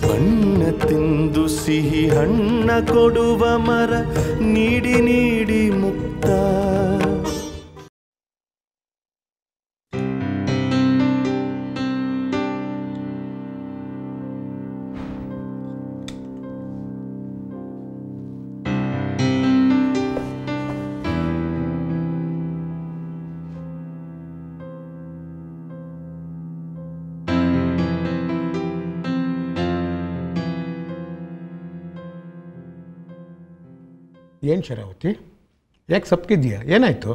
ಬಣ್ಣ ತಿಂದು ಸಿಹಿ ಹಣ್ಣ ಕೊಡುವ ಮರ ನೀಡಿ ನೀಡಿ ಮುಕ್ತ ಏನು ಶರಾವತಿ ಯಾಕೆ ಸಪ್ಕಿದ್ಯಾ ಏನಾಯಿತು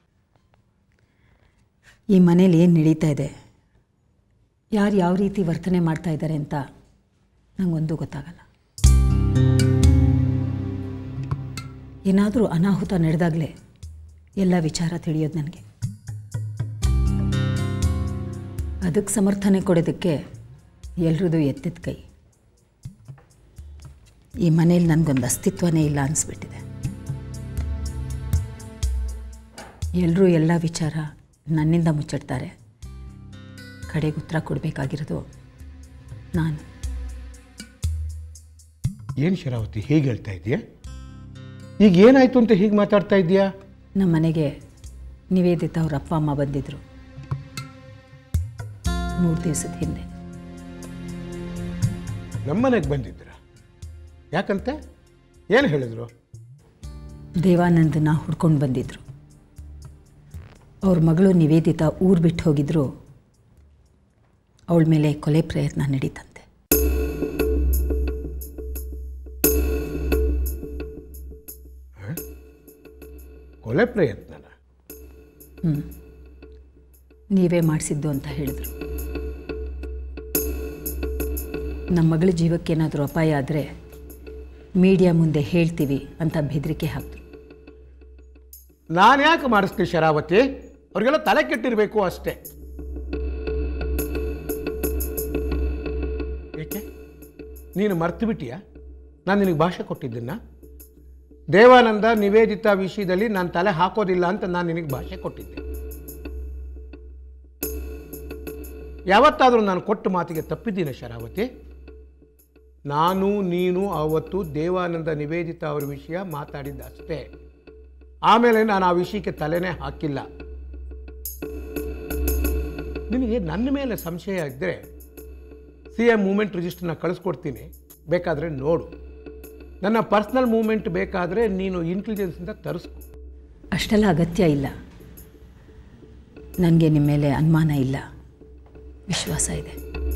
ಈ ಮನೇಲಿ ಏನು ನಡೀತಾ ಇದೆ ಯಾರು ಯಾವ ರೀತಿ ವರ್ತನೆ ಮಾಡ್ತಾ ಇದ್ದಾರೆ ಅಂತ ನನಗೊಂದು ಗೊತ್ತಾಗಲ್ಲ ಏನಾದರೂ ಅನಾಹುತ ನಡೆದಾಗಲೇ ಎಲ್ಲ ವಿಚಾರ ತಿಳಿಯೋದು ನನಗೆ ಅದಕ್ಕೆ ಸಮರ್ಥನೆ ಕೊಡೋದಕ್ಕೆ ಎಲ್ರದ್ದು ಎತ್ತಿದ ಕೈ ಈ ಮನೇಲಿ ನನಗೊಂದು ಅಸ್ತಿತ್ವನೇ ಇಲ್ಲ ಅನಿಸ್ಬಿಟ್ಟಿದೆ ಎಲ್ಲರೂ ಎಲ್ಲ ವಿಚಾರ ನನ್ನಿಂದ ಮುಚ್ಚಿಡ್ತಾರೆ ಕಡೆಗೆ ಉತ್ತರ ಕೊಡಬೇಕಾಗಿರೋದು ನಾನು ಏನು ಶರಾವತಿ ಹೀಗೆ ಹೇಳ್ತಾ ಇದೆಯಾ ಈಗ ಏನಾಯಿತು ಅಂತ ಹೀಗೆ ಮಾತಾಡ್ತಾ ಇದೆಯಾ ನಮ್ಮ ಮನೆಗೆ ನಿವೇದಿತ ಅವ್ರ ಅಪ್ಪ ಅಮ್ಮ ಬಂದಿದ್ದರು ಮೂರು ದಿವಸದ ಹಿಂದೆ ನಮ್ಮನೆಗೆ ಬಂದಿದ್ದೀರ ಯಾಕಂತೆ ಏನು ಹೇಳಿದ್ರು ದೇವಾನಂದನ ಹುಡ್ಕೊಂಡು ಬಂದಿದ್ದರು ಅವ್ರ ಮಗಳು ನಿವೇದಿತ ಊರು ಬಿಟ್ಟು ಹೋಗಿದ್ರು ಅವಳ ಮೇಲೆ ಕೊಲೆ ಪ್ರಯತ್ನ ನಡೀತಂತೆ ಕೊಲೆ ಪ್ರಯತ್ನನ ನೀವೇ ಮಾಡಿಸಿದ್ದು ಅಂತ ಹೇಳಿದರು ನಮ್ಮ ಮಗಳ ಜೀವಕ್ಕೇನಾದರೂ ಅಪಾಯ ಆದರೆ ಮೀಡಿಯಾ ಮುಂದೆ ಹೇಳ್ತೀವಿ ಅಂತ ಬೆದರಿಕೆ ಹಾಕಿದ್ರು ನಾನು ಯಾಕೆ ಮಾಡಿಸ್ತೀನಿ ಶರಾವತಿ ಅವ್ರಿಗೆಲ್ಲ ತಲೆ ಕೆಟ್ಟಿರಬೇಕು ಅಷ್ಟೇ ಏಕೆ ನೀನು ಮರ್ತು ಬಿಟ್ಟಿಯಾ ನಾನು ನಿನಗೆ ಭಾಷೆ ಕೊಟ್ಟಿದ್ದನ್ನ ದೇವಾನಂದ ನಿವೇದಿತ ವಿಷಯದಲ್ಲಿ ನಾನು ತಲೆ ಹಾಕೋದಿಲ್ಲ ಅಂತ ನಾನು ನಿನಗೆ ಭಾಷೆ ಕೊಟ್ಟಿದ್ದೆ ಯಾವತ್ತಾದರೂ ನಾನು ಕೊಟ್ಟ ಮಾತಿಗೆ ತಪ್ಪಿದ್ದೀನ ಶರಾವತಿ ನಾನು ನೀನು ಅವತ್ತು ದೇವಾನಂದ ನಿವೇದಿತ ಅವರ ವಿಷಯ ಮಾತಾಡಿದ್ದ ಅಷ್ಟೇ ಆಮೇಲೆ ನಾನು ಆ ವಿಷಯಕ್ಕೆ ತಲೆನೇ ಹಾಕಿಲ್ಲ ನಿನಗೆ ನನ್ನ ಮೇಲೆ ಸಂಶಯ ಇದ್ದರೆ ಸಿ ಎಂ ಮೂಮೆಂಟ್ ರಿಜಿಸ್ಟರ್ನ ಕಳಿಸ್ಕೊಡ್ತೀನಿ ಬೇಕಾದರೆ ನೋಡು ನನ್ನ ಪರ್ಸ್ನಲ್ ಮೂಮೆಂಟ್ ಬೇಕಾದರೆ ನೀನು ಇಂಟೆಲಿಜೆನ್ಸಿಂದ ತರಿಸ್ಕೊ ಅಷ್ಟೆಲ್ಲ ಅಗತ್ಯ ಇಲ್ಲ ನನಗೆ ನಿಮ್ಮ ಮೇಲೆ ಅನುಮಾನ ಇಲ್ಲ ವಿಶ್ವಾಸ ಇದೆ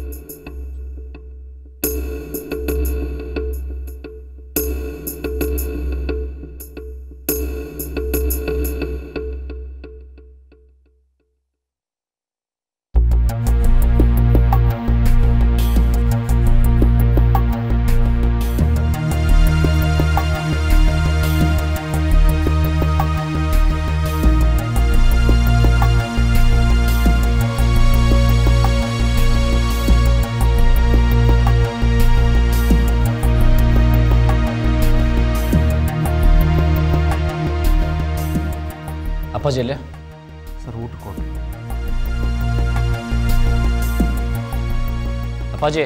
ಅಪ್ಪಾಜಿ ಅಲ್ಲೇ ಸರ್ ಊಟ ಕೊಡಿ ಅಪ್ಪಾಜಿ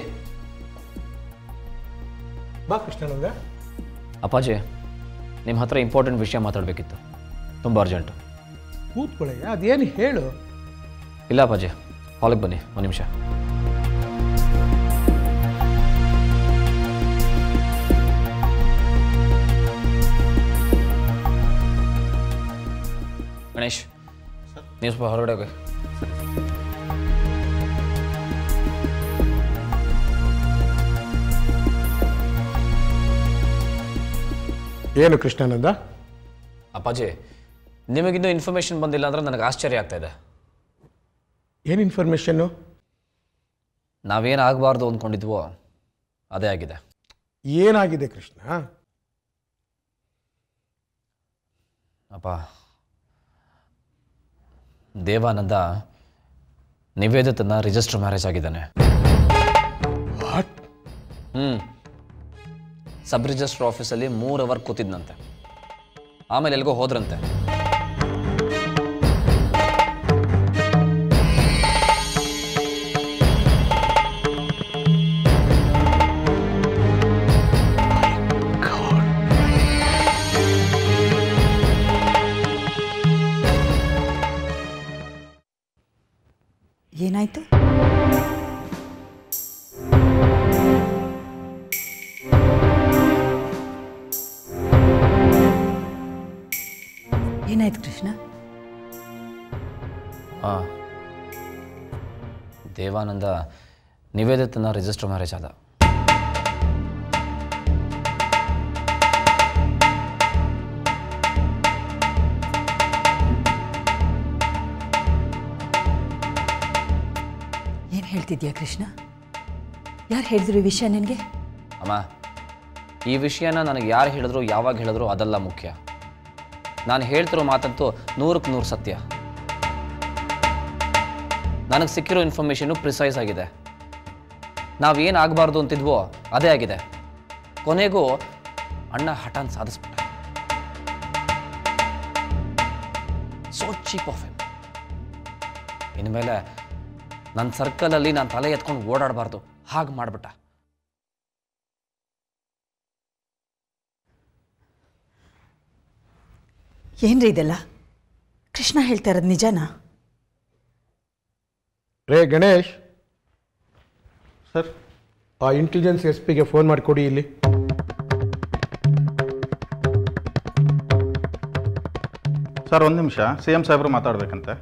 ಬಾ ಕೃಷ್ಣಾನಂದ ಅಪ್ಪಾಜಿ ನಿಮ್ಮ ಹತ್ರ ಇಂಪಾರ್ಟೆಂಟ್ ವಿಷಯ ಮಾತಾಡಬೇಕಿತ್ತು ತುಂಬ ಅರ್ಜೆಂಟು ಕೂತ್ಕೊಳ್ಳಯ್ಯ ಅದೇನು ಹೇಳು ಇಲ್ಲ ಅಪ್ಪಾಜಿ ಹಾಲಿಗೆ ಬನ್ನಿ ಒಂದು ನಿಮಿಷ ಗಣೇಶ್ ನೀವು ಸ್ವಲ್ಪ ಹೊರಗಡೆ ಹೋಗಿ ಏನು ಕೃಷ್ಣಾನಂದ ಅಪ್ಪಾಜಿ ನಿಮಗಿನ್ನೂ ಇನ್ಫಾರ್ಮೇಷನ್ ಬಂದಿಲ್ಲ ಅಂದ್ರೆ ನನಗೆ ಆಶ್ಚರ್ಯ ಆಗ್ತಾ ಇದೆ ಏನು ಇನ್ಫಾರ್ಮೇಷನ್ನು ನಾವೇನು ಆಗಬಾರ್ದು ಅಂದ್ಕೊಂಡಿದ್ವೋ ಅದೇ ಆಗಿದೆ ಏನಾಗಿದೆ ಕೃಷ್ಣ ಅಪ್ಪ ದೇವಾನಂದ ನಿವೇದಿತನ ರಿಜಿಸ್ಟರ್ ಮ್ಯಾರೇಜ್ ಆಗಿದ್ದಾನೆ ವಾಟ್ ಹ್ಞೂ ಸಬ್ ರಿಜಿಸ್ಟರ್ ಆಫೀಸಲ್ಲಿ ಮೂರು ಅವರ್ ಕೂತಿದ್ನಂತೆ ಆಮೇಲೆ ಎಲ್ಗೋ ಹೋದ್ರಂತೆ ಏನಾಯಿತು ಏನಾಯ್ತು ಕೃಷ್ಣ ಹಾಂ ದೇವಾನಂದ ನಿವೇದಿತನ ರಿಜಿಸ್ಟರ್ ಮ್ಯಾರೇಜ್ ಆದ ಏನು ಹೇಳ್ತಿದ್ಯಾ ಕೃಷ್ಣ ಯಾರು ಹೇಳಿದ್ರು ಈ ವಿಷಯ ನಿನಗೆ ಅಮ್ಮ ಈ ವಿಷಯನ ನನಗೆ ಯಾರು ಹೇಳಿದ್ರು ಯಾವಾಗ ಹೇಳಿದ್ರು ಅದಲ್ಲ ಮುಖ್ಯ ನಾನು ಹೇಳ್ತಿರೋ ಮಾತಂತೂ ನೂರಕ್ಕೆ ನೂರು ಸತ್ಯ ನನಗೆ ಸಿಕ್ಕಿರೋ ಇನ್ಫಾರ್ಮೇಷನು ಪ್ರಿಸೈಸ್ ಆಗಿದೆ ನಾವೇನು ಆಗಬಾರ್ದು ಅಂತಿದ್ವೋ ಅದೇ ಆಗಿದೆ ಕೊನೆಗೂ ಅಣ್ಣ ಹಠಾನ್ ಸಾಧಿಸ್ಬಿಟ್ಟ ಸೋ ಚೀಪ್ ಆಫ್ ಹಿಮ್ ಇನ್ಮೇಲೆ ನನ್ನ ಸರ್ಕಲಲ್ಲಿ ನಾನು ತಲೆ ಎತ್ಕೊಂಡು ಓಡಾಡಬಾರ್ದು ಹಾಗೆ ಮಾಡಿಬಿಟ್ಟ ಏನ್ರಿ ಇದೆಲ್ಲ ಕೃಷ್ಣ ಹೇಳ್ತಾ ಇರೋದು ನಿಜನಾ ರೇ ಗಣೇಶ್ ಸರ್ ಆ ಇಂಟೆಲಿಜೆನ್ಸ್ ಎಸ್ ಪಿಗೆ ಫೋನ್ ಮಾಡಿಕೊಡಿ ಇಲ್ಲಿ ಸರ್ ಒಂದು ನಿಮಿಷ ಸಿ ಎಂ ಸಾಹೇಬರು ಮಾತಾಡ್ಬೇಕಂತೆ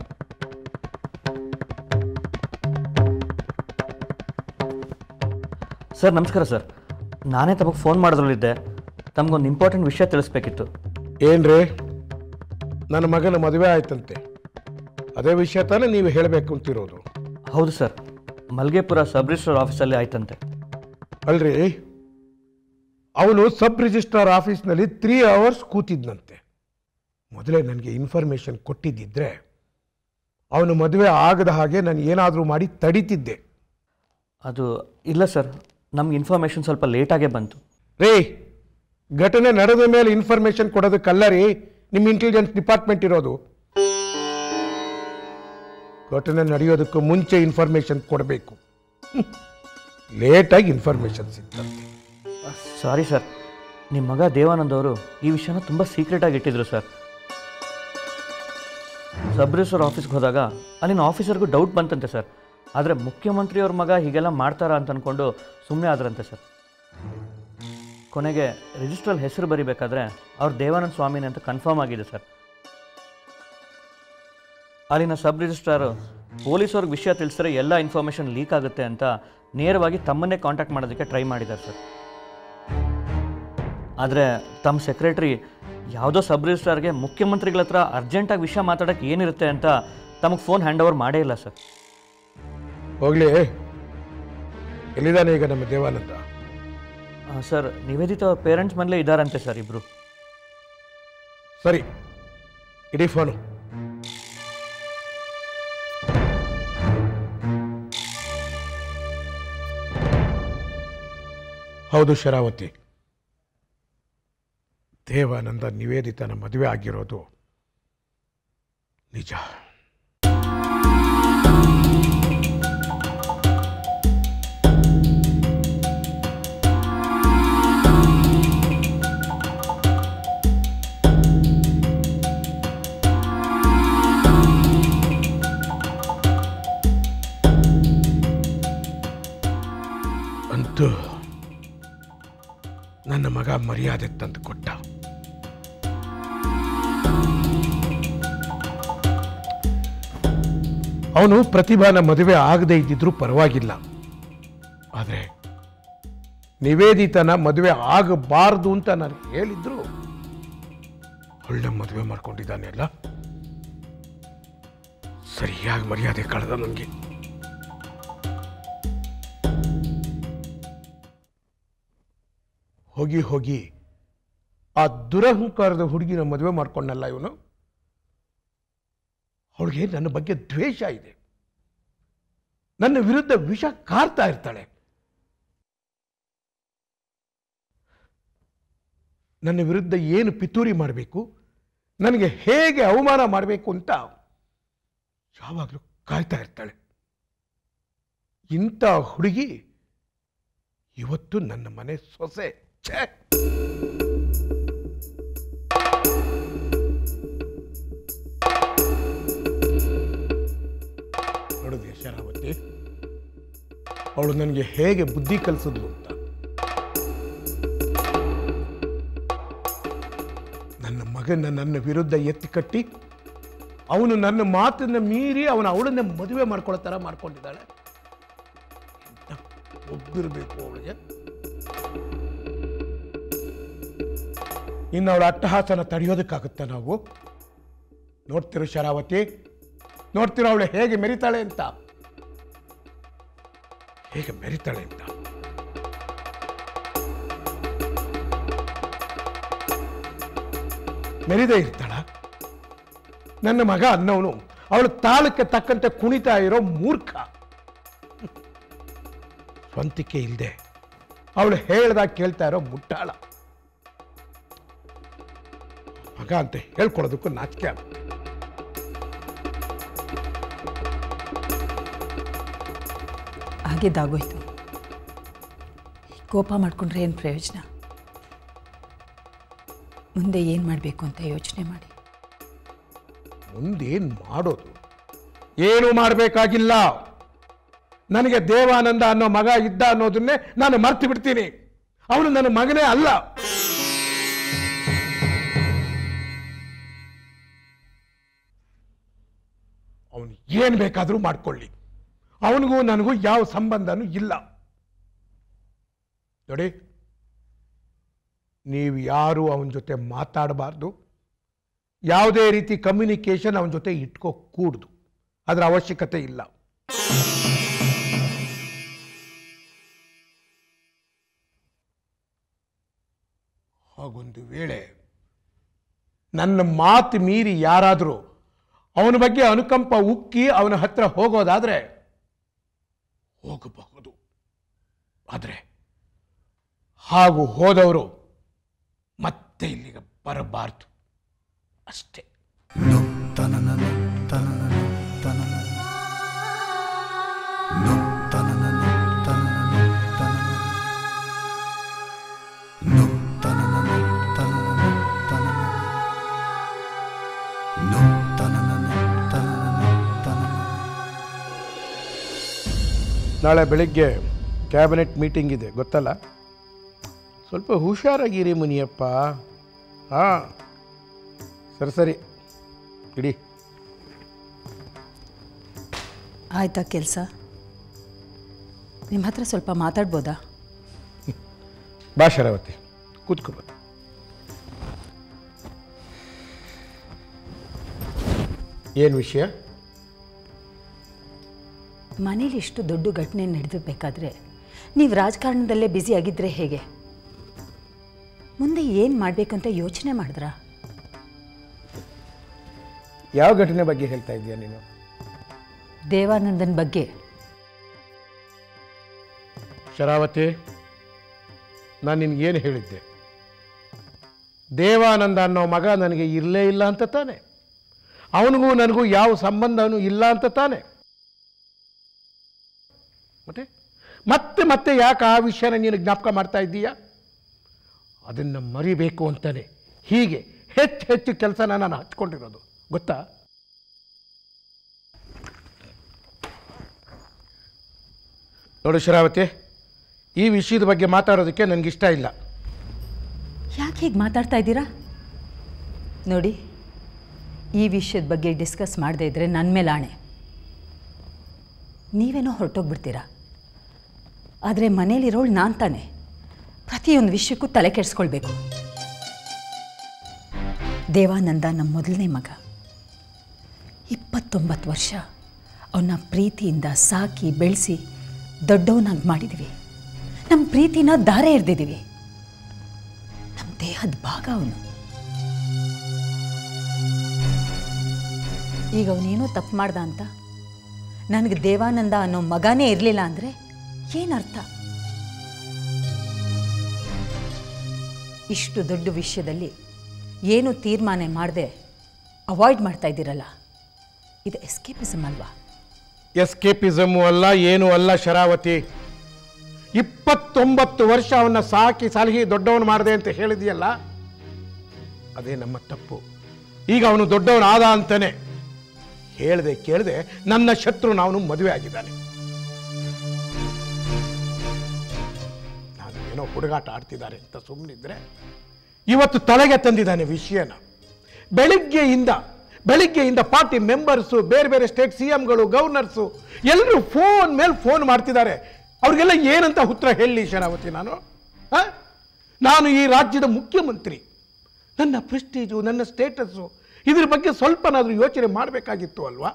ಸರ್ ನಮಸ್ಕಾರ ಸರ್ ನಾನೇ ತಮಗೆ ಫೋನ್ ಮಾಡೋದ್ರಲ್ಲಿದ್ದೆ ತಮಗೊಂದು ಇಂಪಾರ್ಟೆಂಟ್ ವಿಷಯ ತಿಳಿಸ್ಬೇಕಿತ್ತು ಏನ್ರಿ ನನ್ನ ಮಗನ ಮದುವೆ ಆಯ್ತಂತೆ ಅದೇ ವಿಷಯ ತಾನೇ ನೀವು ಹೇಳಬೇಕು ಅಂತಿರೋದು ಹೌದು ಸರ್ ಮಲ್ಗೇಪುರ ಸಬ್ ರಿಜಿಸ್ಟರ್ ಆಫೀಸಲ್ಲಿ ಆಯ್ತಂತೆ ಅಲ್ರಿ ಅವನು ಸಬ್ ರಿಜಿಸ್ಟ್ರಾರ್ ಆಫೀಸ್ನಲ್ಲಿ ತ್ರೀ ಅವರ್ಸ್ ಕೂತಿದ್ನಂತೆ ಮೊದಲೇ ನನಗೆ ಇನ್ಫಾರ್ಮೇಷನ್ ಕೊಟ್ಟಿದ್ದಿದ್ರೆ ಅವನು ಮದುವೆ ಆಗದ ಹಾಗೆ ನಾನು ಏನಾದರೂ ಮಾಡಿ ತಡಿತಿದ್ದೆ ಅದು ಇಲ್ಲ ಸರ್ ನಮ್ಗೆ ಇನ್ಫಾರ್ಮೇಷನ್ ಸ್ವಲ್ಪ ಲೇಟಾಗೇ ಬಂತು ರೀ ಘಟನೆ ನಡೆದ ಮೇಲೆ ಇನ್ಫಾರ್ಮೇಷನ್ ಕೊಡೋದಕ್ಕಲ್ಲ ರೀ ನಿಮ್ಮ ಇಂಟೆಲಿಜೆನ್ಸ್ ಡಿಪಾರ್ಟ್ಮೆಂಟ್ ಇರೋದು ಘಟನೆ ನಡೆಯೋದಕ್ಕೂ ಮುಂಚೆ ಇನ್ಫಾರ್ಮೇಷನ್ ಕೊಡಬೇಕು ಲೇಟಾಗಿ ಇನ್ಫಾರ್ಮೇಷನ್ ಸಿಗ್ತಂತೆ ಸಾರಿ ಸರ್ ನಿಮ್ಮ ಮಗ ದೇವಾನಂದ್ ಅವರು ಈ ವಿಷಯನ ತುಂಬ ಸೀಕ್ರೆಟಾಗಿ ಇಟ್ಟಿದ್ರು ಸರ್ ಸಬ್ ರಿಜಿಸ್ಟರ್ ಆಫೀಸ್ಗೆ ಹೋದಾಗ ಅಲ್ಲಿನ ಆಫೀಸರ್ಗೂ ಡೌಟ್ ಬಂತಂತೆ ಸರ್ ಆದರೆ ಮುಖ್ಯಮಂತ್ರಿಯವ್ರ ಮಗ ಹೀಗೆಲ್ಲ ಮಾಡ್ತಾರಾ ಅಂತ ಅಂದ್ಕೊಂಡು ಸುಮ್ಮನೆ ಆದ್ರಂತೆ ಸರ್ ಕೊನೆಗೆ ರಿಜಿಸ್ಟ್ರಲ್ಲಿ ಹೆಸರು ಬರಿಬೇಕಾದ್ರೆ ಅವ್ರು ದೇವಾನಂದ ಸ್ವಾಮಿನೇ ಅಂತ ಕನ್ಫರ್ಮ್ ಆಗಿದೆ ಸರ್ ಅಲ್ಲಿನ ಸಬ್ ರಿಜಿಸ್ಟ್ರಾರು ಪೊಲೀಸವ್ರಿಗೆ ವಿಷಯ ತಿಳಿಸಿದ್ರೆ ಎಲ್ಲ ಇನ್ಫಾರ್ಮೇಷನ್ ಲೀಕ್ ಆಗುತ್ತೆ ಅಂತ ನೇರವಾಗಿ ತಮ್ಮನ್ನೇ ಕಾಂಟ್ಯಾಕ್ಟ್ ಮಾಡೋದಕ್ಕೆ ಟ್ರೈ ಮಾಡಿದ್ದಾರೆ ಸರ್ ಆದರೆ ತಮ್ಮ ಸೆಕ್ರೆಟ್ರಿ ಯಾವುದೋ ಸಬ್ ರಿಜಿಸ್ಟ್ರಾರ್ಗೆ ಮುಖ್ಯಮಂತ್ರಿಗಳ ಹತ್ರ ಅರ್ಜೆಂಟಾಗಿ ವಿಷಯ ಮಾತಾಡೋಕ್ಕೆ ಏನಿರುತ್ತೆ ಅಂತ ತಮಗೆ ಫೋನ್ ಹ್ಯಾಂಡ್ ಓವರ್ ಮಾಡೇ ಇಲ್ಲ ಸರ್ ಹೋಗ್ಲಿ ಎಲ್ಲಿದ್ದಾನೆ ಈಗ ನಮ್ಮ ದೇವಾನಂದ ಆ, ಸರ್ ನಿವೇದಿತ ಅವ್ರ ಪೇರೆಂಟ್ಸ್ ಮನೇಲೇ ಇದ್ದಾರಂತೆ ಸರ್ ಇಬ್ಬರು ಸರಿ ಇಡೀ ಫೋನು ಹೌದು ಶರಾವತಿ ದೇವಾನಂದ ನಿವೇದಿತನ ಮದುವೆ ಆಗಿರೋದು ನಿಜ ಅಂತೂ ನನ್ನ ಮಗ ಮರ್ಯಾದೆ ತಂದು ಕೊಟ್ಟ ಅವನು ಪ್ರತಿಭಾನ ಮದುವೆ ಆಗದೆ ಇದ್ದಿದ್ರೂ ಪರವಾಗಿಲ್ಲ ಆದರೆ ನಿವೇದಿತನ ಮದುವೆ ಆಗಬಾರದು ಅಂತ ನಾನು ಹೇಳಿದ್ರು ಒಳ್ಳೆ ಮದುವೆ ಮಾಡ್ಕೊಂಡಿದ್ದಾನೆಲ್ಲ ಸರಿಯಾಗಿ ಮರ್ಯಾದೆ ಕಳೆದ ನನಗೆ ಹೋಗಿ ಹೋಗಿ ಆ ದುರಹಂಕಾರದ ಹುಡುಗಿನ ಮದುವೆ ಮಾಡ್ಕೊಂಡಲ್ಲ ಇವನು ಅವಳಿಗೆ ನನ್ನ ಬಗ್ಗೆ ದ್ವೇಷ ಇದೆ ನನ್ನ ವಿರುದ್ಧ ವಿಷ ಕಾರ್ತಾ ಇರ್ತಾಳೆ ನನ್ನ ವಿರುದ್ಧ ಏನು ಪಿತೂರಿ ಮಾಡಬೇಕು ನನಗೆ ಹೇಗೆ ಅವಮಾನ ಮಾಡಬೇಕು ಅಂತ ಯಾವಾಗಲೂ ಕಾಯ್ತಾ ಇರ್ತಾಳೆ ಇಂಥ ಹುಡುಗಿ ಇವತ್ತು ನನ್ನ ಮನೆ ಸೊಸೆ ಛೇ ನೋಡಿದ್ಯ ಯಶ ಶರಾವತಿ ಅವಳು ನನಗೆ ಹೇಗೆ ಬುದ್ಧಿ ಕಲಿಸಿದ್ಲು ಅಂತ ನನ್ನ ಮಗನ ನನ್ನ ವಿರುದ್ಧ ಎತ್ತಿ ಕಟ್ಟಿ ಅವನು ನನ್ನ ಮಾತನ್ನ ಮೀರಿ ಅವನ ಅವಳನ್ನ ಮದುವೆ ಮಾಡ್ಕೊಳ್ಳೋ ಥರ ಮಾಡ್ಕೊಂಡಿದ್ದಾಳೆ ಎಂತ ಒಬ್ಬಿರಬೇಕು ಅವಳಿಗೆ ಇನ್ನು ಅವಳ ಅಟ್ಟಹಾಸನ ತಡೆಯೋದಕ್ಕಾಗುತ್ತಾ ನಾವು ನೋಡ್ತಿರೋ ಶರಾವತಿ ನೋಡ್ತಿರೋ ಅವಳು ಹೇಗೆ ಮೆರಿತಾಳೆ ಅಂತ ಹೇಗೆ ಮೆರಿತಾಳೆ ಅಂತ ಮೆರಿದೇ ಇರ್ತಾಳ ನನ್ನ ಮಗ ಅನ್ನವನು ಅವಳು ತಾಳಕ್ಕೆ ತಕ್ಕಂತೆ ಕುಣಿತಾ ಇರೋ ಮೂರ್ಖ ಸ್ವಂತಿಕೆ ಇಲ್ಲದೆ ಅವಳು ಹೇಳ್ದಾಗ ಕೇಳ್ತಾ ಇರೋ ಮುಟ್ಟಾಳ ಮಗ ಅಂತ ಹೇಳ್ಕೊಳ್ಳೋದಕ್ಕೂ ನಾಚಿಕೆ ಆಗುತ್ತೆ ಆಗಿದ್ದಾಗೋಯ್ತು ಕೋಪ ಮಾಡಿಕೊಂಡ್ರೆ ಏನು ಪ್ರಯೋಜನ ಮುಂದೆ ಏನು ಮಾಡಬೇಕು ಅಂತ ಯೋಚನೆ ಮಾಡಿ ಮುಂದೇನು ಮಾಡೋದು ಏನು ಮಾಡಬೇಕಾಗಿಲ್ಲ ನನಗೆ ದೇವಾನಂದ ಅನ್ನೋ ಮಗ ಇದ್ದ ಅನ್ನೋದನ್ನೇ ನಾನು ಮರ್ತು ಬಿಡ್ತೀನಿ ಅವನು ನನ್ನ ಮಗನೇ ಅಲ್ಲ ಅವನು ಏನು ಬೇಕಾದರೂ ಮಾಡ್ಕೊಳ್ಳಿ ಅವನಿಗೂ ನನಗೂ ಯಾವ ಸಂಬಂಧನೂ ಇಲ್ಲ ನೋಡಿ ನೀವು ಯಾರು ಅವನ ಜೊತೆ ಮಾತಾಡಬಾರ್ದು ಯಾವುದೇ ರೀತಿ ಕಮ್ಯುನಿಕೇಶನ್ ಅವನ ಜೊತೆ ಇಟ್ಕೋ ಕೂಡ್ದು ಅದರ ಅವಶ್ಯಕತೆ ಇಲ್ಲ ಹಾಗೊಂದು ವೇಳೆ ನನ್ನ ಮಾತು ಮೀರಿ ಯಾರಾದರೂ ಅವನ ಬಗ್ಗೆ ಅನುಕಂಪ ಉಕ್ಕಿ ಅವನ ಹತ್ರ ಹೋಗೋದಾದ್ರೆ ಹೋಗಬಹುದು ಆದರೆ ಹಾಗೂ ಹೋದವರು ಮತ್ತೆ ಇಲ್ಲಿಗೆ ಬರಬಾರ್ದು ಅಷ್ಟೇ ನಾಳೆ ಬೆಳಿಗ್ಗೆ ಕ್ಯಾಬಿನೆಟ್ ಮೀಟಿಂಗ್ ಇದೆ ಗೊತ್ತಲ್ಲ ಸ್ವಲ್ಪ ಹುಷಾರಾಗಿರಿ ಮುನಿಯಪ್ಪ ಹಾಂ ಸರಿ ಸರಿ ಇಡಿ ಆಯ್ತಾ ಕೆಲಸ ನಿಮ್ಮ ಹತ್ರ ಸ್ವಲ್ಪ ಮಾತಾಡ್ಬೋದಾ ಬಾ ಶರಾವತಿ ಕೂತ್ಕೋ ಬಾ ಏನು ವಿಷಯ ಮನೇಲಿ ಇಷ್ಟು ದೊಡ್ಡ ಘಟನೆ ನಡೆದಿರ್ಬೇಕಾದ್ರೆ ನೀವು ರಾಜಕಾರಣದಲ್ಲೇ ಬ್ಯುಸಿ ಆಗಿದ್ದರೆ ಹೇಗೆ ಮುಂದೆ ಏನು ಮಾಡಬೇಕಂತ ಯೋಚನೆ ಮಾಡಿದ್ರಾ ಯಾವ ಘಟನೆ ಬಗ್ಗೆ ಹೇಳ್ತಾ ಇದೀಯ ನೀನು ದೇವಾನಂದನ ಬಗ್ಗೆ ಶರಾವತಿ ನಾನು ನಿನ್ಗೇನು ಹೇಳಿದ್ದೆ ದೇವಾನಂದ ಅನ್ನೋ ಮಗ ನನಗೆ ಇರಲೇ ಇಲ್ಲ ಅಂತ ತಾನೆ ಅವನಿಗೂ ನನಗೂ ಯಾವ ಸಂಬಂಧನೂ ಇಲ್ಲ ಅಂತ ತಾನೆ ಮತ್ತೆ ಮತ್ತೆ ಮತ್ತೆ ಯಾಕೆ ಆ ವಿಷಯನ ನೀನು ಜ್ಞಾಪಕ ಮಾಡ್ತಾ ಇದ್ದೀಯಾ ಅದನ್ನು ಮರಿಬೇಕು ಅಂತಾನೆ ಹೀಗೆ ಹೆಚ್ಚು ಹೆಚ್ಚು ಕೆಲಸನ ನಾನು ಹಚ್ಕೊಂಡಿರೋದು ಗೊತ್ತಾ ನೋಡು ಶರಾವತಿ ಈ ವಿಷಯದ ಬಗ್ಗೆ ಮಾತಾಡೋದಕ್ಕೆ ನನಗಿಷ್ಟ ಇಲ್ಲ ಯಾಕೆ ಹೀಗೆ ಮಾತಾಡ್ತಾ ಇದ್ದೀರಾ ನೋಡಿ ಈ ವಿಷಯದ ಬಗ್ಗೆ ಡಿಸ್ಕಸ್ ಮಾಡದೇ ಇದ್ದರೆ ನನ್ನ ಮೇಲೆ ಆಣೆ ನೀವೇನೋ ಹೊರಟೋಗ್ಬಿಡ್ತೀರಾ ಆದರೆ ಮನೇಲಿರೋಳು ನಾನು ತಾನೆ ಪ್ರತಿಯೊಂದು ವಿಷಯಕ್ಕೂ ತಲೆ ಕೆಡಿಸ್ಕೊಳ್ಬೇಕು ದೇವಾನಂದ ನಮ್ಮ ಮೊದಲನೇ ಮಗ ಇಪ್ಪತ್ತೊಂಬತ್ತು ವರ್ಷ ಅವನ್ನ ಪ್ರೀತಿಯಿಂದ ಸಾಕಿ ಬೆಳೆಸಿ ದೊಡ್ಡವನಾಗಿ ಮಾಡಿದ್ವಿ ನಮ್ಮ ಪ್ರೀತಿನ ದಾರೆ ಎರೆದಿದ್ದೀವಿ ನಮ್ಮ ದೇಹದ ಭಾಗ ಅವನು ಈಗ ಅವನೇನೋ ತಪ್ಪು ಮಾಡ್ದ ಅಂತ ನನಗೆ ದೇವಾನಂದ ಅನ್ನೋ ಮಗನೇ ಇರಲಿಲ್ಲ ಅಂದರೆ ಏನರ್ಥ ಇಷ್ಟು ದೊಡ್ಡ ವಿಷಯದಲ್ಲಿ ಏನು ತೀರ್ಮಾನ ಮಾಡದೆ ಅವಾಯ್ಡ್ ಮಾಡ್ತಾ ಇದ್ದೀರಲ್ಲ ಇದು ಎಸ್ಕೇಪಿಸಮ್ ಅಲ್ವಾ ಎಸ್ಕೇಪಿಸಮು ಅಲ್ಲ ಏನು ಅಲ್ಲ ಶರಾವತಿ ಇಪ್ಪತ್ತೊಂಬತ್ತು ವರ್ಷ ಅವನ್ನ ಸಾಕಿ ಸಲಹಿ ದೊಡ್ಡವನು ಮಾಡಿದೆ ಅಂತ ಹೇಳಿದೆಯಲ್ಲ ಅದೇ ನಮ್ಮ ತಪ್ಪು ಈಗ ಅವನು ದೊಡ್ಡವನಾದ ಅಂತಾನೆ ಹೇಳ್ದೆ ಕೇಳದೆ ನನ್ನ ಶತ್ರು ನಾನು ಮದುವೆ ಆಗಿದ್ದಾನೆ ನಾನು ಏನೋ ಹುಡುಗಾಟ ಆಡ್ತಿದ್ದಾರೆ ಅಂತ ಸುಮ್ಮನಿದ್ರೆ ಇವತ್ತು ತಲೆಗೆ ತಂದಿದ್ದಾನೆ ವಿಷಯನ ಬೆಳಿಗ್ಗೆಯಿಂದ ಬೆಳಿಗ್ಗೆಯಿಂದ ಪಾರ್ಟಿ ಮೆಂಬರ್ಸು ಬೇರೆ ಬೇರೆ ಸ್ಟೇಟ್ ಸಿ ಎಂಗಳು ಗವರ್ನರ್ಸು ಎಲ್ಲರೂ ಫೋನ್ ಮೇಲೆ ಫೋನ್ ಮಾಡ್ತಿದ್ದಾರೆ ಅವ್ರಿಗೆಲ್ಲ ಏನಂತ ಉತ್ತರ ಹೇಳಲಿ ಶರಾವತಿ ನಾನು ಆ? ನಾನು ಈ ರಾಜ್ಯದ ಮುಖ್ಯಮಂತ್ರಿ ನನ್ನ ಪ್ರೆಸ್ಟೀಜು ನನ್ನ ಸ್ಟೇಟಸ್ಸು ಇದ್ರ ಬಗ್ಗೆ ಸ್ವಲ್ಪನಾದ್ರೂ ಯೋಚನೆ ಮಾಡಬೇಕಾಗಿತ್ತು ಅಲ್ವಾ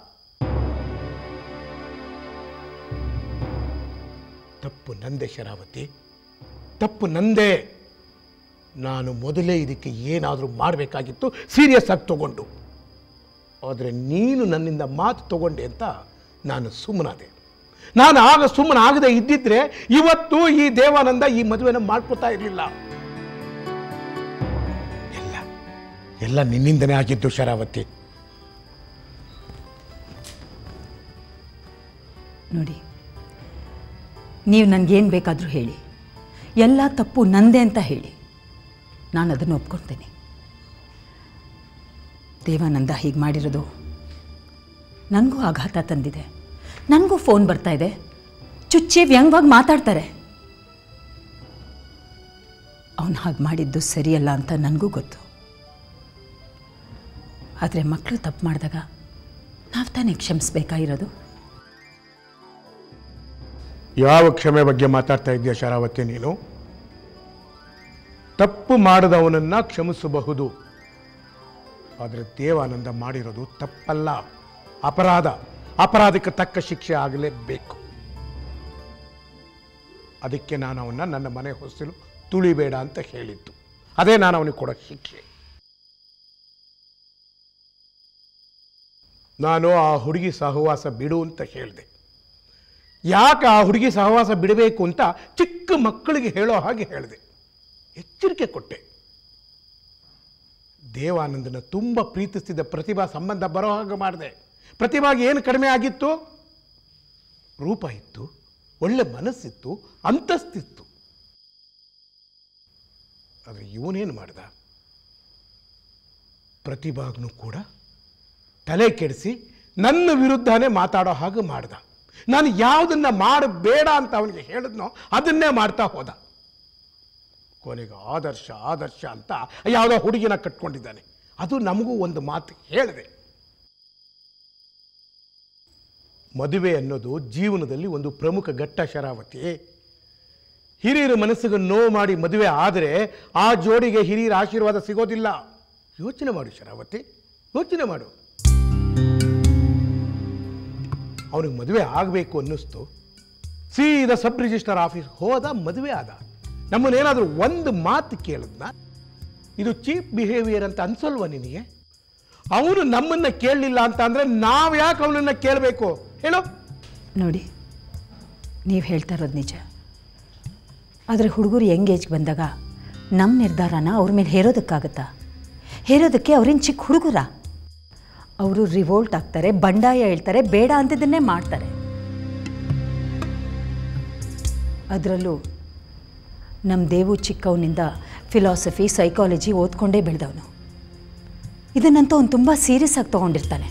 ತಪ್ಪು ನಂದೆ ಶರಾವತಿ ತಪ್ಪು ನಂದೇ ನಾನು ಮೊದಲೇ ಇದಕ್ಕೆ ಏನಾದರೂ ಮಾಡಬೇಕಾಗಿತ್ತು ಸೀರಿಯಸ್ ಆಗಿ ತಗೊಂಡು ಆದರೆ ನೀನು ನನ್ನಿಂದ ಮಾತು ತಗೊಂಡೆ ಅಂತ ನಾನು ಸುಮ್ಮನಾದೆ ನಾನು ಆಗ ಸುಮ್ಮನೆ ಆಗದೆ ಇದ್ದಿದ್ರೆ ಇವತ್ತು ಈ ದೇವಾನಂದ ಈ ಮದುವೆನ ಮಾಡ್ಕೋತಾ ಇರಲಿಲ್ಲ ಎಲ್ಲ ಎಲ್ಲ ನಿನ್ನಿಂದನೇ ಆಗಿದ್ದು ಶರಾವತಿ ನೋಡಿ ನೀವು ನನಗೇನು ಬೇಕಾದರೂ ಹೇಳಿ ಎಲ್ಲ ತಪ್ಪು ನಂದೇ ಅಂತ ಹೇಳಿ ನಾನು ಅದನ್ನು ಒಪ್ಕೊಳ್ತೇನೆ ದೇವಾನಂದ ಹೀಗೆ ಮಾಡಿರೋದು ನನಗೂ ಆಘಾತ ತಂದಿದೆ ನನಗೂ ಫೋನ್ ಬರ್ತಾ ಇದೆ ಚುಚ್ಚಿ ವ್ಯಂಗ್ವಾಗಿ ಮಾತಾಡ್ತಾರೆ ಅವನು ಹಾಗೆ ಮಾಡಿದ್ದು ಸರಿಯಲ್ಲ ಅಂತ ನನಗೂ ಗೊತ್ತು ಆದರೆ ಮಕ್ಕಳು ತಪ್ಪು ಮಾಡಿದಾಗ ನಾವು ತಾನೇ ಕ್ಷಮಿಸ್ಬೇಕಾಗಿರೋದು ಯಾವ ಕ್ಷಮೆ ಬಗ್ಗೆ ಮಾತಾಡ್ತಾ ಇದೆಯಾ ಶರಾವತಿ ನೀನು ತಪ್ಪು ಮಾಡದವನನ್ನ ಕ್ಷಮಿಸಬಹುದು ಆದರೆ ದೇವಾನಂದ ಮಾಡಿರೋದು ತಪ್ಪಲ್ಲ ಅಪರಾಧ ಅಪರಾಧಕ್ಕೆ ತಕ್ಕ ಶಿಕ್ಷೆ ಆಗಲೇಬೇಕು ಅದಕ್ಕೆ ನಾನು ಅವನ್ನ ನನ್ನ ಮನೆ ಹೊಸಲು ತುಳಿಬೇಡ ಅಂತ ಹೇಳಿದ್ದು ಅದೇ ನಾನು ಅವನಿಗೆ ಕೊಡೋ ಶಿಕ್ಷೆ ನಾನು ಆ ಹುಡುಗಿ ಸಹವಾಸ ಬಿಡು ಅಂತ ಹೇಳಿದೆ ಯಾಕೆ ಆ ಹುಡುಗಿ ಸಹವಾಸ ಬಿಡಬೇಕು ಅಂತ ಚಿಕ್ಕ ಮಕ್ಕಳಿಗೆ ಹೇಳೋ ಹಾಗೆ ಹೇಳಿದೆ ಎಚ್ಚರಿಕೆ ಕೊಟ್ಟೆ ದೇವಾನಂದನ ತುಂಬ ಪ್ರೀತಿಸ್ತಿದ್ದ ಪ್ರತಿಭಾ ಸಂಬಂಧ ಬರೋ ಹಾಗೆ ಮಾಡಿದೆ ಪ್ರತಿಭಾಗೆ ಏನು ಕಡಿಮೆ ಆಗಿತ್ತು ರೂಪ ಇತ್ತು ಒಳ್ಳೆ ಮನಸ್ಸಿತ್ತು ಅಂತಸ್ತಿತ್ತು ಆದರೆ ಇವನೇನು ಮಾಡ್ದ ಪ್ರತಿಭಾಗ್ನು ಕೂಡ ತಲೆ ಕೆಡಿಸಿ ನನ್ನ ವಿರುದ್ಧನೇ ಮಾತಾಡೋ ಹಾಗೆ ಮಾಡ್ದ ನಾನು ಯಾವುದನ್ನ ಮಾಡಬೇಡ ಅಂತ ಅವನಿಗೆ ಹೇಳಿದ್ನೋ ಅದನ್ನೇ ಮಾಡ್ತಾ ಹೋದ ಕೊನೆಗೆ ಆದರ್ಶ ಆದರ್ಶ ಅಂತ ಯಾವುದೋ ಹುಡುಗಿನ ಕಟ್ಕೊಂಡಿದ್ದಾನೆ ಅದು ನಮಗೂ ಒಂದು ಮಾತು ಹೇಳಿದೆ ಮದುವೆ ಅನ್ನೋದು ಜೀವನದಲ್ಲಿ ಒಂದು ಪ್ರಮುಖ ಘಟ್ಟ ಶರಾವತಿ ಹಿರಿಯರ ಮನಸ್ಸಿಗೆ ನೋವು ಮಾಡಿ ಮದುವೆ ಆದರೆ ಆ ಜೋಡಿಗೆ ಹಿರಿಯರ ಆಶೀರ್ವಾದ ಸಿಗೋದಿಲ್ಲ ಯೋಚನೆ ಮಾಡು ಶರಾವತಿ ಯೋಚನೆ ಮಾಡು ಅವನಿಗೆ ಮದುವೆ ಆಗಬೇಕು ಅನ್ನಿಸ್ತು ಸೀದಾ ಸಬ್ ರಿಜಿಸ್ಟರ್ ಆಫೀಸ್ ಹೋದ ಮದುವೆ ಆದ ನಮ್ಮನ್ನೇನಾದರೂ ಒಂದು ಮಾತು ಕೇಳಿದ್ನ ಇದು ಚೀಪ್ ಬಿಹೇವಿಯರ್ ಅಂತ ಅನ್ಸಲ್ವಾ ನಿನಗೆ ಅವನು ನಮ್ಮನ್ನ ಕೇಳಲಿಲ್ಲ ಅಂತ ಅಂದ್ರೆ ನಾವು ಯಾಕೆ ಅವನನ್ನ ಕೇಳಬೇಕು ಹೇಳು ನೋಡಿ ನೀವು ಹೇಳ್ತಾ ಇರೋದು ನಿಜ ಆದರೆ ಹುಡುಗರು ಎಂಗೇಜ್ಗೆ ಬಂದಾಗ ನಮ್ಮ ನಿರ್ಧಾರನ ಅವ್ರ ಮೇಲೆ ಹೇರೋದಕ್ಕಾಗತ್ತಾ ಹೇರೋದಕ್ಕೆ ಅವ್ರೇನು ಚಿಕ್ಕ ಹುಡುಗರ ಅವರು ರಿವೋಲ್ಟ್ ಆಗ್ತಾರೆ ಬಂಡಾಯ ಹೇಳ್ತಾರೆ ಬೇಡ ಅಂತಿದ್ದನ್ನೇ ಮಾಡ್ತಾರೆ ಅದರಲ್ಲೂ ನಮ್ಮ ದೇವು ಚಿಕ್ಕವನಿಂದ ಫಿಲಾಸಫಿ ಸೈಕಾಲಜಿ ಓದ್ಕೊಂಡೇ ಬೆಳೆದವನು ಇದನ್ನಂತೂ ಅವನು ತುಂಬ ಸೀರಿಯಸ್ ಆಗಿ ತೊಗೊಂಡಿರ್ತಾನೆ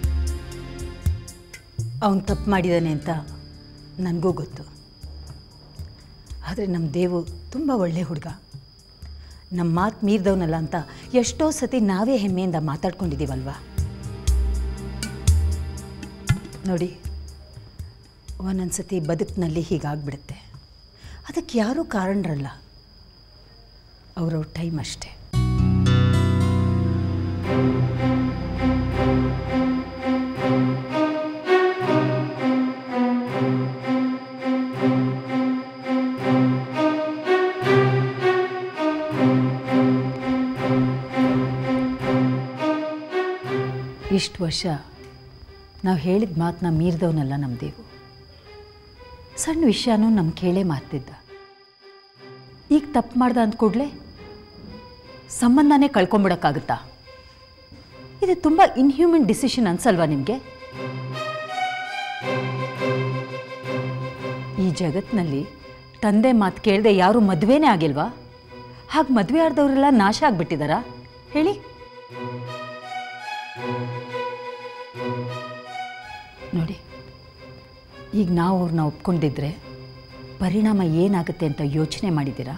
ಅವನು ತಪ್ಪು ಮಾಡಿದ್ದಾನೆ ಅಂತ ನನಗೂ ಗೊತ್ತು ಆದರೆ ನಮ್ಮ ದೇವು ತುಂಬ ಒಳ್ಳೆ ಹುಡುಗ ನಮ್ಮ ಮಾತು ಮೀರಿದವನಲ್ಲ ಅಂತ ಎಷ್ಟೋ ಸತಿ ನಾವೇ ಹೆಮ್ಮೆಯಿಂದ ಮಾತಾಡ್ಕೊಂಡಿದ್ದೀವಲ್ವಾ ನೋಡಿ ಒಂದೊಂದು ಸತಿ ಬದುಕಿನಲ್ಲಿ ಹೀಗಾಗ್ಬಿಡುತ್ತೆ ಅದಕ್ಕೆ ಯಾರೂ ಕಾರಣರಲ್ಲ ಅವ್ರವ್ರ ಟೈಮ್ ಅಷ್ಟೇ ಇಷ್ಟು ವರ್ಷ ನಾವು ಹೇಳಿದ ಮಾತನ್ನ ಮೀರಿದವನಲ್ಲ ನಮ್ಮ ದೇವು ಸಣ್ಣ ವಿಷಯನೂ ನಮ್ಮ ಕೇಳೇ ಮಾತಿದ್ದ ಈಗ ತಪ್ಪು ಮಾಡ್ದ ಅಂದ ಕೂಡಲೇ ಸಂಬಂಧನೇ ಕಳ್ಕೊಂಬಿಡೋಕ್ಕಾಗುತ್ತಾ ಇದು ತುಂಬ ಇನ್ಹ್ಯೂಮನ್ ಡಿಸಿಷನ್ ಅನ್ಸಲ್ವಾ ನಿಮಗೆ ಈ ಜಗತ್ತಿನಲ್ಲಿ ತಂದೆ ಮಾತು ಕೇಳದೆ ಯಾರೂ ಮದುವೆನೇ ಆಗಿಲ್ವಾ ಹಾಗೆ ಮದುವೆ ಆದವರೆಲ್ಲ ನಾಶ ಆಗ್ಬಿಟ್ಟಿದಾರಾ ಹೇಳಿ ಈಗ ನಾವು ಅವ್ರನ್ನ ಒಪ್ಕೊಂಡಿದ್ರೆ ಪರಿಣಾಮ ಏನಾಗುತ್ತೆ ಅಂತ ಯೋಚನೆ ಮಾಡಿದ್ದೀರಾ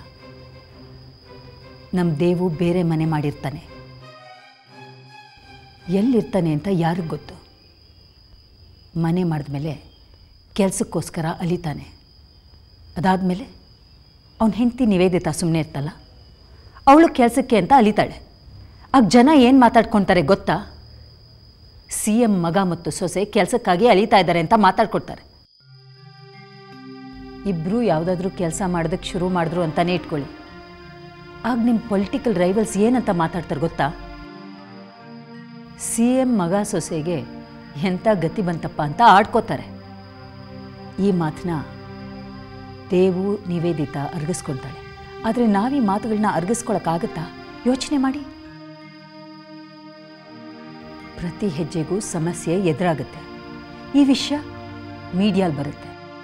ನಮ್ಮ ದೇವು ಬೇರೆ ಮನೆ ಮಾಡಿರ್ತಾನೆ ಎಲ್ಲಿರ್ತಾನೆ ಅಂತ ಯಾರಿಗೆ ಗೊತ್ತು ಮನೆ ಮಾಡಿದ್ಮೇಲೆ ಕೆಲಸಕ್ಕೋಸ್ಕರ ಅಲಿತಾನೆ ಅದಾದಮೇಲೆ ಅವನ ಹೆಂಡತಿ ನಿವೇದಿತ ಸುಮ್ಮನೆ ಇರ್ತಲ್ಲ ಅವಳು ಕೆಲಸಕ್ಕೆ ಅಂತ ಅಲಿತಾಳೆ ಆಗ ಜನ ಏನು ಮಾತಾಡ್ಕೊತಾರೆ ಗೊತ್ತಾ ಸಿ ಎಂ ಮಗ ಮತ್ತು ಸೊಸೆ ಕೆಲಸಕ್ಕಾಗಿ ಅಲಿತಾ ಇದ್ದಾರೆ ಅಂತ ಮಾತಾಡ್ಕೊಡ್ತಾರೆ ಇಬ್ಬರು ಯಾವುದಾದ್ರೂ ಕೆಲಸ ಮಾಡೋದಕ್ಕೆ ಶುರು ಮಾಡಿದ್ರು ಅಂತಲೇ ಇಟ್ಕೊಳ್ಳಿ ಆಗ ನಿಮ್ಮ ಪೊಲಿಟಿಕಲ್ ರೈವಲ್ಸ್ ಏನಂತ ಮಾತಾಡ್ತಾರೆ ಗೊತ್ತಾ ಸಿ ಎಂ ಮಗ ಸೊಸೆಗೆ ಎಂಥ ಗತಿ ಬಂತಪ್ಪ ಅಂತ ಆಡ್ಕೋತಾರೆ ಈ ಮಾತನ್ನ ದೇವು ನಿವೇದಿತ ಅರ್ಗಿಸ್ಕೊಳ್ತಾಳೆ ಆದರೆ ನಾವೀ ಮಾತುಗಳನ್ನ ಅರ್ಗಿಸ್ಕೊಳಕ್ಕಾಗತ್ತಾ ಯೋಚನೆ ಮಾಡಿ ಪ್ರತಿ ಹೆಜ್ಜೆಗೂ ಸಮಸ್ಯೆ ಎದುರಾಗುತ್ತೆ ಈ ವಿಷಯ ಮೀಡಿಯಾಲ್ ಬರುತ್ತೆ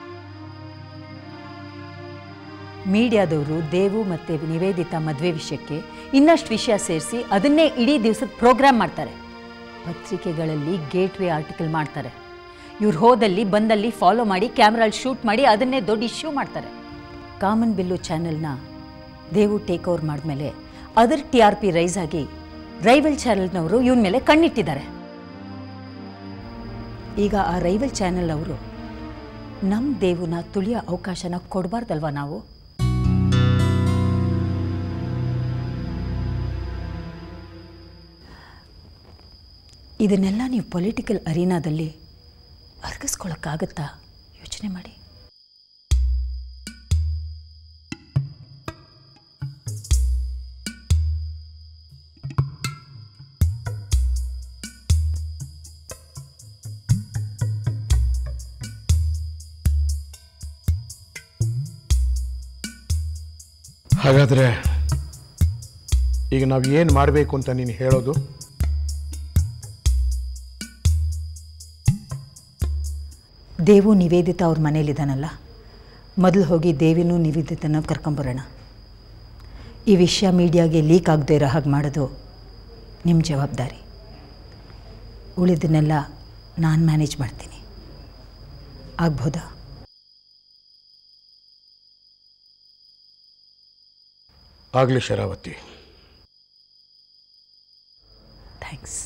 ಮೀಡಿಯಾದವರು ದೇವು ಮತ್ತು ನಿವೇದಿತ ಮದುವೆ ವಿಷಯಕ್ಕೆ ಇನ್ನಷ್ಟು ವಿಷಯ ಸೇರಿಸಿ ಅದನ್ನೇ ಇಡೀ ದಿವಸದ ಪ್ರೋಗ್ರಾಮ್ ಮಾಡ್ತಾರೆ ಪತ್ರಿಕೆಗಳಲ್ಲಿ ಗೇಟ್ವೇ ಆರ್ಟಿಕಲ್ ಮಾಡ್ತಾರೆ ಇವ್ರು ಹೋದಲ್ಲಿ ಬಂದಲ್ಲಿ ಫಾಲೋ ಮಾಡಿ ಕ್ಯಾಮ್ರಲ್ಲಿ ಶೂಟ್ ಮಾಡಿ ಅದನ್ನೇ ದೊಡ್ಡ ಇಶ್ಯೂ ಮಾಡ್ತಾರೆ ಕಾಮನ್ ಬಿಲ್ಲು ಚಾನೆಲ್ನ ದೇವು ಟೇಕ್ ಓವರ್ ಮಾಡಿದ್ಮೇಲೆ ಅದರ ಟಿ ಆರ್ ಪಿ ರೈಸ್ ಆಗಿ ರೈವಲ್ ಚಾನೆಲ್ನವರು ಇವನ ಮೇಲೆ ಕಣ್ಣಿಟ್ಟಿದ್ದಾರೆ ಈಗ ಆ ರೈವಲ್ ಚಾನೆಲ್ ಅವರು ನಮ್ಮ ದೇವುನ ತುಳಿಯೋ ಅವಕಾಶನ ಕೊಡಬಾರ್ದಲ್ವಾ ನಾವು ಇದನ್ನೆಲ್ಲ ನೀವು ಪೊಲಿಟಿಕಲ್ ಅರೀನಾದಲ್ಲಿ ಅರ್ಗಿಸ್ಕೊಳಕ್ಕಾಗತ್ತಾ ಯೋಚನೆ ಮಾಡಿ ಹಾಗಾದರೆ ಈಗ ನಾವು ಏನು ಮಾಡಬೇಕು ಅಂತ ನೀನು ಹೇಳೋದು ದೇವು ನಿವೇದಿತ ಅವ್ರ ಮನೇಲಿದ್ದಾನಲ್ಲ ಮೊದಲು ಹೋಗಿ ದೇವಿನೂ ನಿವೇದಿತನ ಕರ್ಕೊಂಬರೋಣ ಈ ವಿಷಯ ಮೀಡಿಯಾಗೆ ಲೀಕ್ ಆಗದೆ ಇರೋ ಹಾಗೆ ಮಾಡೋದು ನಿಮ್ಮ ಜವಾಬ್ದಾರಿ ಉಳಿದನ್ನೆಲ್ಲ ನಾನು ಮ್ಯಾನೇಜ್ ಮಾಡ್ತೀನಿ ಆಗ್ಬೋದಾ ಆಗಲಿ ಶರಾವತಿ ಥ್ಯಾಂಕ್ಸ್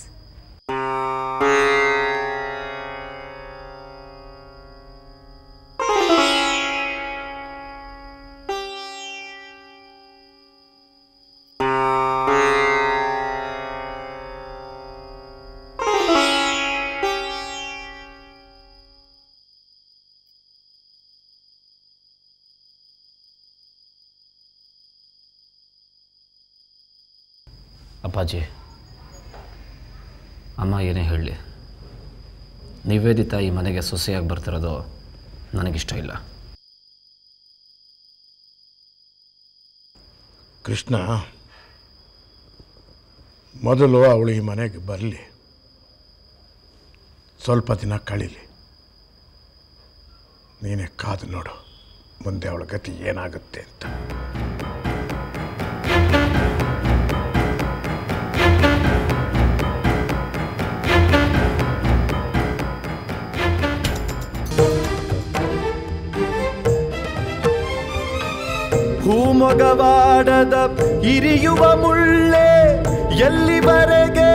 ಅಪ್ಪಾಜಿ ಅಮ್ಮ ಏನೇ ಹೇಳಲಿ ನಿವೇದಿತ ಈ ಮನೆಗೆ ಸೊಸೆಯಾಗಿ ಬರ್ತಿರೋದು ನನಗಿಷ್ಟ ಇಲ್ಲ ಕೃಷ್ಣ ಮೊದಲು ಅವಳು ಈ ಮನೆಗೆ ಬರಲಿ ಸ್ವಲ್ಪ ದಿನ ಕಳೀಲಿ ನೀನೇ ಕಾದು ನೋಡು ಮುಂದೆ ಅವಳ ಗತಿ ಏನಾಗುತ್ತೆ ಅಂತ ಹೂಮೊಗವಾಡದ ಇರಿಯುವ ಮುಳ್ಳೆ ಎಲ್ಲಿವರೆಗೆ